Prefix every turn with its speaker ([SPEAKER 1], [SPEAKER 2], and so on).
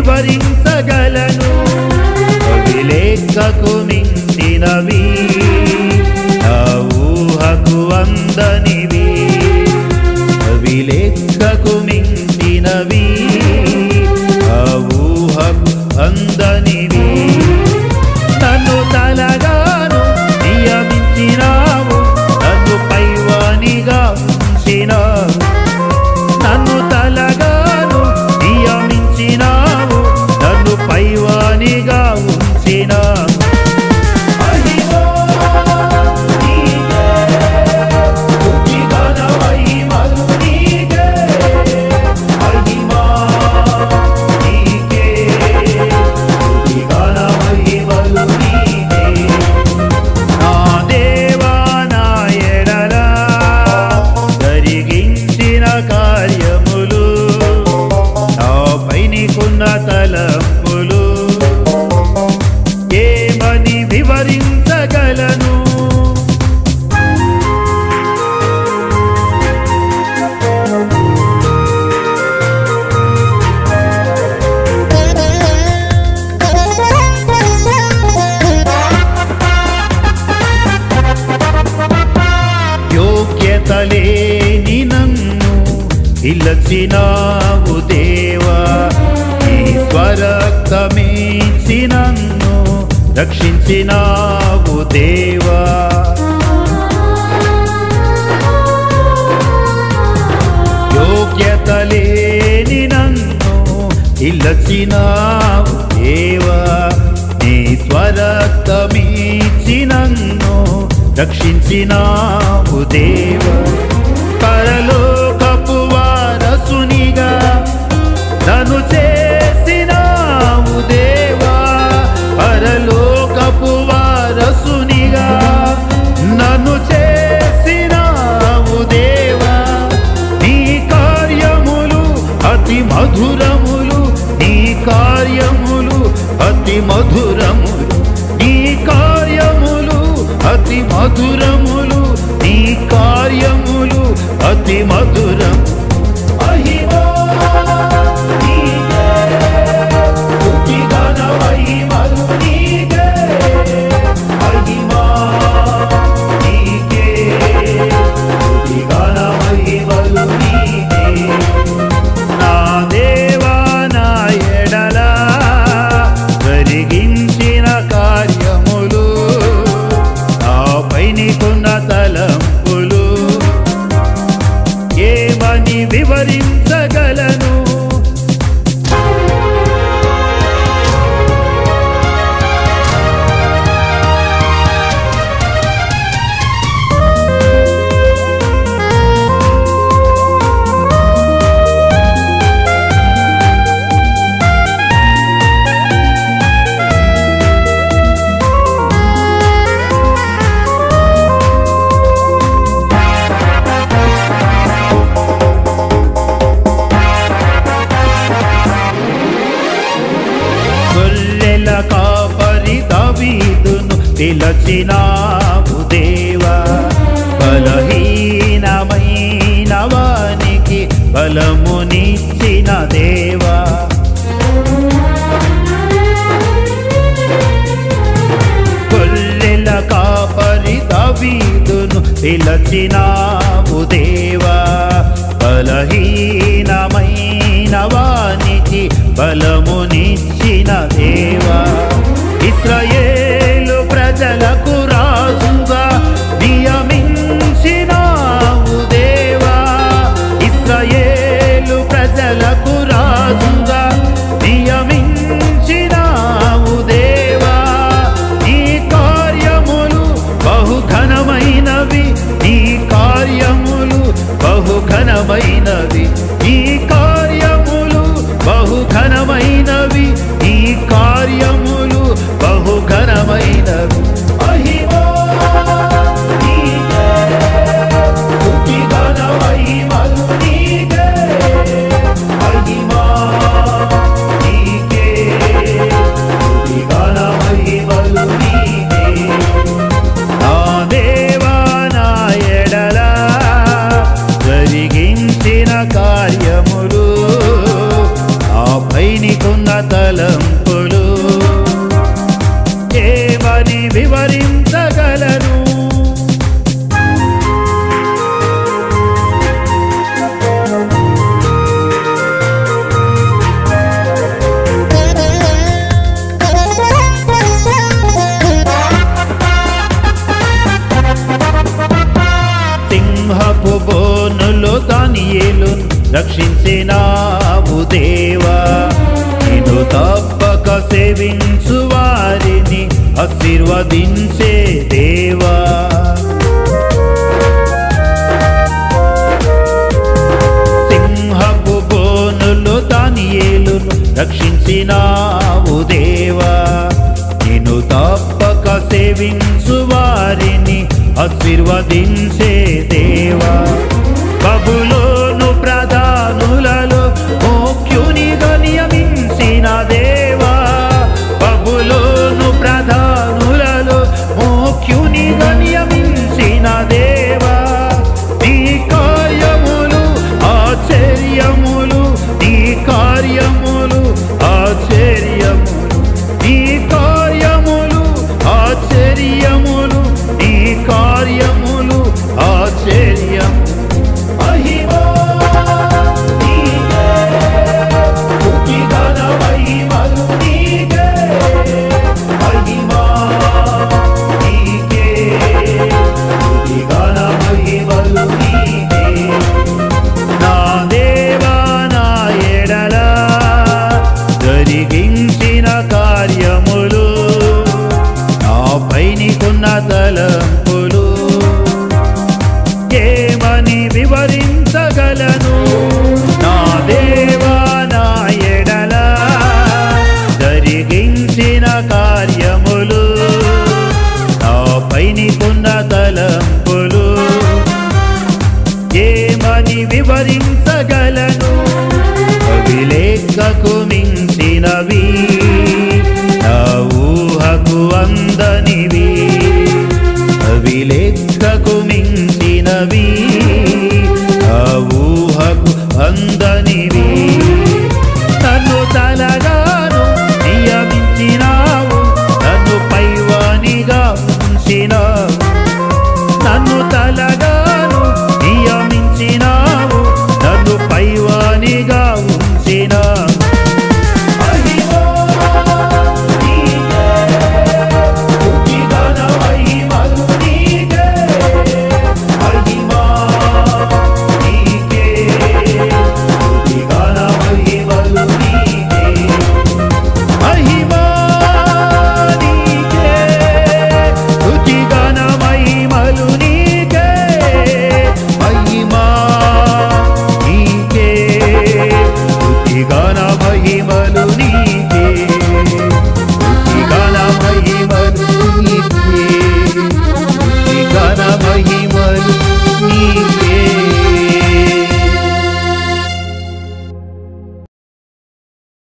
[SPEAKER 1] వివరించగలను అవి లెక్కకు మించినవి నా ఊహకు అందనివి అవి లెక్కకు మించినవి ఆ ఊహకు అందనివి నన్ను తలగాను నియమించినావు నన్ను పైవానిగా ఉంచినావు నన్ను తలగాను నియమించినావు నన్ను పైవానిగా ఉంచినావు మహిమా నీకే, స్తుతిగణ మహిమలు నీకే. మహిమా నీకే, స్తుతిగణ మహిమలు నీకే. నా దేవా నా ఎడల జరిగించిన కార్యములు నాపై నీకున్న తలంపులు ఏమని వివరించగలను యోగ్యత లేని నన్ను పిలచినావు దేవా ఈ స్వరక్తమేసి నన్ను రక్షించినావు దేవా యోగ్యత లేని నన్ను పిలచినావు దేవా నీ స్వరక్తమీచి నన్ను రక్షించినావు దేవా పరలోకపు వారసునిగా నన్ను చేసినావు దేవా పరలోకపు వారసునిగా నన్ను చేసినావు దేవా నీ కార్యములు అతి మధురములు నీ కార్యములు అతి మధురములు నీ కార్యములు అతి మధురములు నీ కార్యములు అతి మధురం మహిమా నీకే, స్తుతిగణ మహిమలు నీకే. మహిమా నీకే, స్తుతిగణ మహిమలు నీకే. నా దేవా నా ఎడల జరిగించిన కార్యములు నాపై నీకున్న తలంపులు ఏమని వివరించగలను గొల్లెల కాపరి దావీదును పిలచినావు దేవా బలహీనమైన వానికి బలమునిచ్చిన దేవా గొల్లెల కాపరి దావీదును పిలచినావు దేవా బలహీనమైన వానికి బలమునిచ్చిన దేవా ఇస్రాయేలు ప్రజలకు రాజుగా నియమించినావు దేవా ఇస్రాయేలు ప్రజలకు రాజుగా నియమించినావు దేవా నీ కార్యములు బహుఘనమైనవి నీ కార్యములు బహుఘనమైనవి నీ కార్యములు బహుఘనమైనవి నీ కార్యములు బహుఘనమైనవి మహిమా నీకే, స్తుతిగణ మహిమలు నీకే. మహిమా నీకే, స్తుతిగణ మహిమలు నీకే. నా దేవా నా ఎడల జరిగించిన కార్యములు ఆపై నీకున్న తలంపులు ఏమని వివరించగలను సింహపు బోనులు దానియేలు రక్షించినావు దేవా నేను తప్పక సేవించు వారిని ఆశీర్వదించే దేవా సింహపు బోనులు దానియేలును రక్షించినావు దేవా నేను తప్పక సేవించు వారిని ఆశీర్వదించే దేవా బబులోను ప్రధానులలో ముఖ్యునిగా నియమించిన దేవా బబులోను ప్రధానులలో ముఖ్యునిగా నియమించిన దేవా నీ కార్యములు ఆశ్చర్యములు నీ కార్యములు ఆశ్చర్యములు నీ కార్యములు ఆశ్చర్యములు నీ కార్యములు ఆశ్చర్యం మహిమా నీకే, స్తుతిగణ మహిమలు నీకే. మహిమా నీకే, స్తుతిగణ మహిమలు నీకే. నా దేవా నా ఎడల జరిగించిన కార్యములు నాపై నీకున్న తలంపులు ఏమని వివరించగలను నా దేవా నా ఎడల జరిగించిన కార్యములు నాపై నీకున్న తలంపులు ఏమని వివరించగలను అవి లెక్కకు మించినవి నా ఊహకు అందనివి అవి లెక్కకు మించినవి నా ఊహకు అందనివి నన్ను తలగాను నియమించినావు నన్ను పైవానిగా ఉంచినావు నన్ను తలగాను నియమించినావు నన్ను పైవానిగా ఉంచినావు మహిమా నీకే, స్తుతిగణ మహిమలు నీకే. మహిమా నీకే, స్తుతిగణ మహిమలు నీకే. మహిమా నీకే, స్తుతిగణ మహిమలు నీకే. మహిమా నీకే, స్తుతిగణ మహిమలు